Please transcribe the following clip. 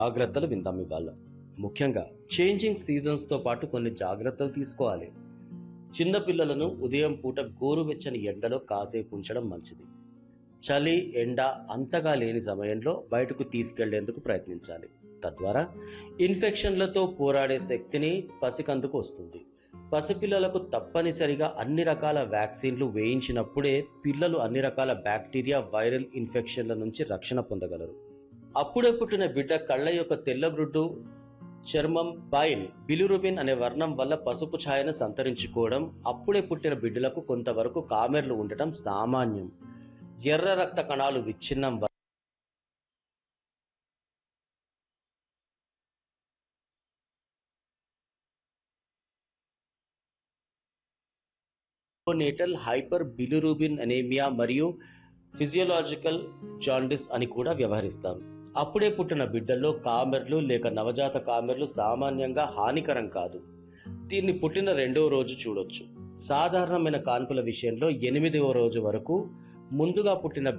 జాగ్రత్తలు విందాం ఇవాళ ముఖ్యంగా చేంజింగ్ సీజన్స్ తో పాటు కొన్ని జాగ్రత్తలు తీసుకోవాలి చిన్న పిల్లలను ఉదయం పూట గోరువెచ్చని ఎండలో కాసేపు ఉంచడం మంచిది చలి ఎండ అంతగా లేని సమయంలో బయటకు తీసుకెళ్లేందుకు ప్రయత్నించాలి తద్వారా ఇన్ఫెక్షన్లతో పోరాడే శక్తిని పసికందుకు వస్తుంది పసిపిల్లలకు తప్పనిసరిగా అన్ని రకాల వ్యాక్సిన్లు వేయించినప్పుడే పిల్లలు అన్ని రకాల బ్యాక్టీరియా వైరల్ ఇన్ఫెక్షన్ల నుంచి రక్షణ పొందగలరు అప్పుడే పుట్టిన బిడ్డ కళ్ళ యొక్క తెల్లగ్రుడ్డు చర్మం బైల్ బిలిరుబిన్ అనే వర్ణం వల్ల పసుపు ఛాయను సంతరించుకోవడం అప్పుడే పుట్టిన బిడ్డలకు కొంతవరకు కామెర్లు ఉండటం సామాన్యం ఎర్ర రక్త కణాలు విచ్ఛిన్నం వల్ల నేటల్ హైపర్ బిలిరూబిన్ అనేమియా మరియు ఫిజియోలాజికల్ జాండిస్ అని కూడా వ్యవహరిస్తారు అప్పుడే పుట్టిన బిడ్డల్లో కామెర్లు లేక నవజాత కామెర్లు సామాన్యంగా హానికరం కాదు దీన్ని పుట్టిన రెండవ రోజు చూడొచ్చు సాధారణమైన కాన్పుల విషయంలో ఎనిమిదవ రోజు వరకు ముందుగా పుట్టిన